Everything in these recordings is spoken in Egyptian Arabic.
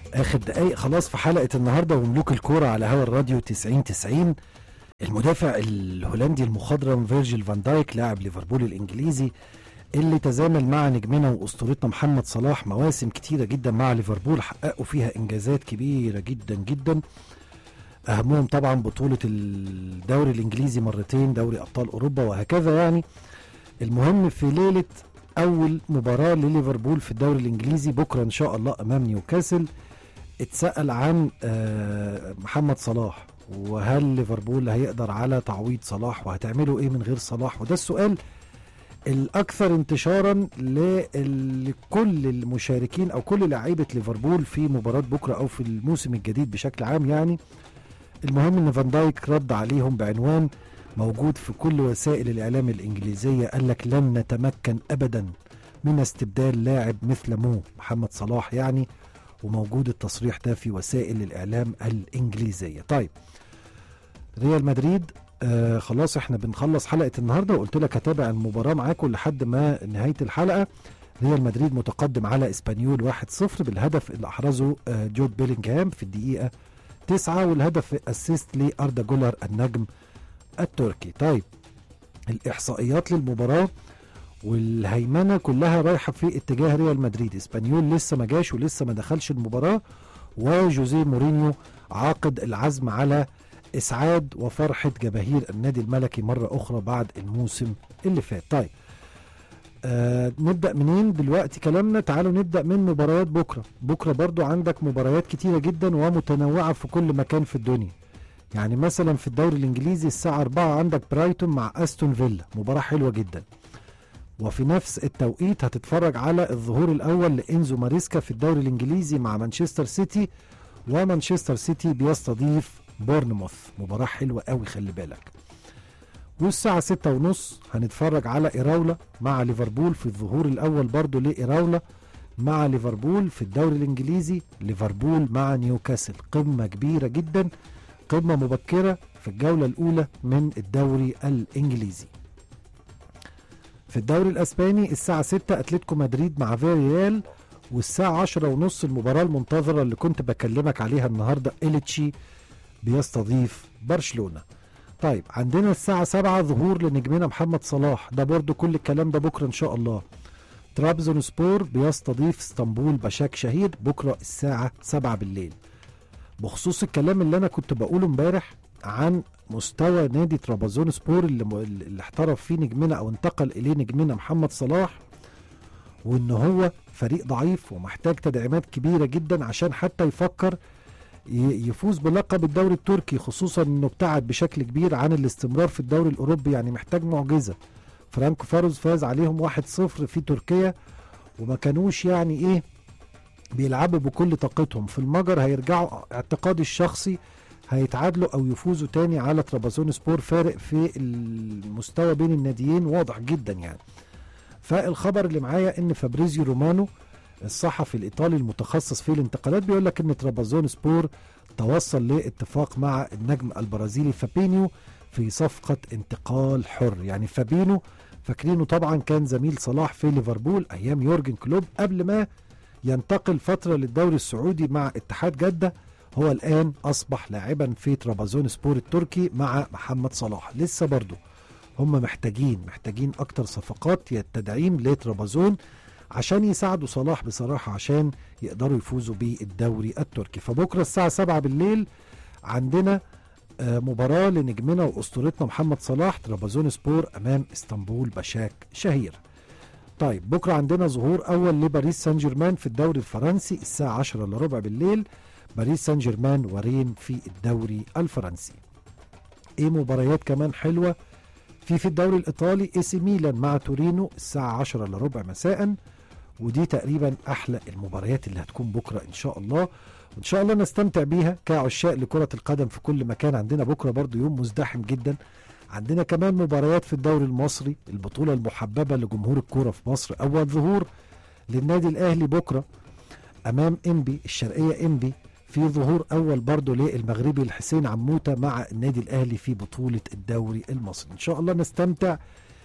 اخر دقايق خلاص في حلقه النهارده وملوك الكوره على هوا الراديو 90 90 المدافع الهولندي المخضرم فيرجيل فان دايك لاعب ليفربول الانجليزي اللي تزامل مع نجمنا واسطورتنا محمد صلاح مواسم كتيره جدا مع ليفربول حققوا فيها انجازات كبيره جدا جدا اهمهم طبعا بطوله الدوري الانجليزي مرتين دوري ابطال اوروبا وهكذا يعني المهم في ليله اول مباراه لليفربول في الدوري الانجليزي بكره ان شاء الله امام نيوكاسل اتسال عن آه، محمد صلاح وهل ليفربول هيقدر على تعويض صلاح وهتعملوا ايه من غير صلاح وده السؤال الاكثر انتشارا ل- لكل المشاركين او كل لعيبه ليفربول في مباراه بكره او في الموسم الجديد بشكل عام يعني المهم ان فان دايك رد عليهم بعنوان موجود في كل وسائل الاعلام الانجليزيه قال لك لن نتمكن ابدا من استبدال لاعب مثل مو محمد صلاح يعني وموجود التصريح ده في وسائل الاعلام الانجليزيه طيب ريال مدريد آه خلاص احنا بنخلص حلقه النهارده وقلت لك هتابع المباراه معاكم لحد ما نهايه الحلقه ريال مدريد متقدم على اسبانيول 1-0 بالهدف اللي احرزه آه جود بيلينغهام في الدقيقه 9 والهدف اسيست لاردا جولر النجم التركي طيب الاحصائيات للمباراه والهيمنه كلها رايحه في اتجاه ريال مدريد اسبانيول لسه ما جاش ولسه ما دخلش المباراه وجوزيه مورينيو عاقد العزم على اسعاد وفرحه جماهير النادي الملكي مره اخرى بعد الموسم اللي فات طيب آه نبدا منين دلوقتي كلامنا تعالوا نبدا من مباريات بكره بكره برضو عندك مباريات كتيره جدا ومتنوعه في كل مكان في الدنيا يعني مثلا في الدوري الانجليزي الساعه 4 عندك برايتون مع استون فيلا مباراه حلوه جدا وفي نفس التوقيت هتتفرج على الظهور الاول لانزو ماريسكا في الدوري الانجليزي مع مانشستر سيتي ومانشستر سيتي بيستضيف بورنموث مباراة حلوة قوي خلي بالك والساعة ستة ونص هنتفرج على إراولا مع ليفربول في الظهور الأول برضو لإراولا مع ليفربول في الدوري الإنجليزي ليفربول مع نيوكاسل قمة كبيرة جدا قمة مبكرة في الجولة الأولى من الدوري الإنجليزي في الدوري الأسباني الساعة 6 أتلتيكو مدريد مع فيريال والساعة 10 ونص المباراة المنتظرة اللي كنت بكلمك عليها النهاردة إليتشي بيستضيف برشلونة طيب عندنا الساعة 7 ظهور لنجمنا محمد صلاح ده برضو كل الكلام ده بكرة إن شاء الله ترابزون سبور بيستضيف اسطنبول بشاك شهيد بكرة الساعة 7 بالليل بخصوص الكلام اللي أنا كنت بقوله امبارح عن مستوى نادي ترابزون سبور اللي, اللي احترف فيه نجمنا أو انتقل إليه نجمنا محمد صلاح وإن هو فريق ضعيف ومحتاج تدعيمات كبيرة جدا عشان حتى يفكر ي- يفوز بلقب الدوري التركي خصوصا انه ابتعد بشكل كبير عن الاستمرار في الدوري الاوروبي يعني محتاج معجزه فرانكو فاروز فاز عليهم 1-0 في تركيا وما كانوش يعني ايه بيلعبوا بكل طاقتهم في المجر هيرجعوا اعتقادي الشخصي هيتعادلوا او يفوزوا تاني على ترابزون سبور فارق في المستوى بين الناديين واضح جدا يعني فالخبر اللي معايا ان فابريزيو رومانو الصحفي الايطالي المتخصص في الانتقالات بيقول لك ان ترابزون سبور توصل لاتفاق مع النجم البرازيلي فابينيو في صفقة انتقال حر يعني فابينو فاكرينه طبعا كان زميل صلاح في ليفربول ايام يورجن كلوب قبل ما ينتقل فترة للدوري السعودي مع اتحاد جدة هو الآن أصبح لاعبا في ترابزون سبور التركي مع محمد صلاح لسه برضه هم محتاجين محتاجين أكتر صفقات تدعيم لترابزون عشان يساعدوا صلاح بصراحة عشان يقدروا يفوزوا بالدوري التركي فبكرة الساعة 7 بالليل عندنا آه، مباراة لنجمنا وأسطورتنا محمد صلاح ترابزون سبور أمام اسطنبول بشاك شهير طيب بكرة عندنا ظهور أول لباريس سان جيرمان في الدوري الفرنسي الساعة 10 الا ربع بالليل باريس سان جيرمان ورين في الدوري الفرنسي ايه مباريات كمان حلوة في في الدوري الإيطالي اي سي ميلان مع تورينو الساعة 10 الا ربع مساء ودي تقريبا احلى المباريات اللي هتكون بكره ان شاء الله وان شاء الله نستمتع بيها كعشاق لكره القدم في كل مكان عندنا بكره برضو يوم مزدحم جدا عندنا كمان مباريات في الدوري المصري البطوله المحببه لجمهور الكوره في مصر اول ظهور للنادي الاهلي بكره امام انبي الشرقيه انبي في ظهور اول برضه للمغربي الحسين عموته مع النادي الاهلي في بطوله الدوري المصري ان شاء الله نستمتع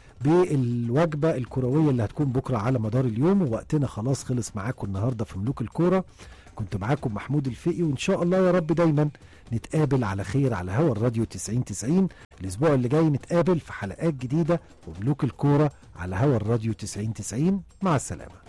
بالوجبه الكرويه اللي هتكون بكره على مدار اليوم ووقتنا خلاص خلص معاكم النهارده في ملوك الكوره كنت معاكم محمود الفقي وان شاء الله يا رب دايما نتقابل على خير على هوا الراديو 90 90 الاسبوع اللي جاي نتقابل في حلقات جديده وملوك الكوره على هوا الراديو 90 90 مع السلامه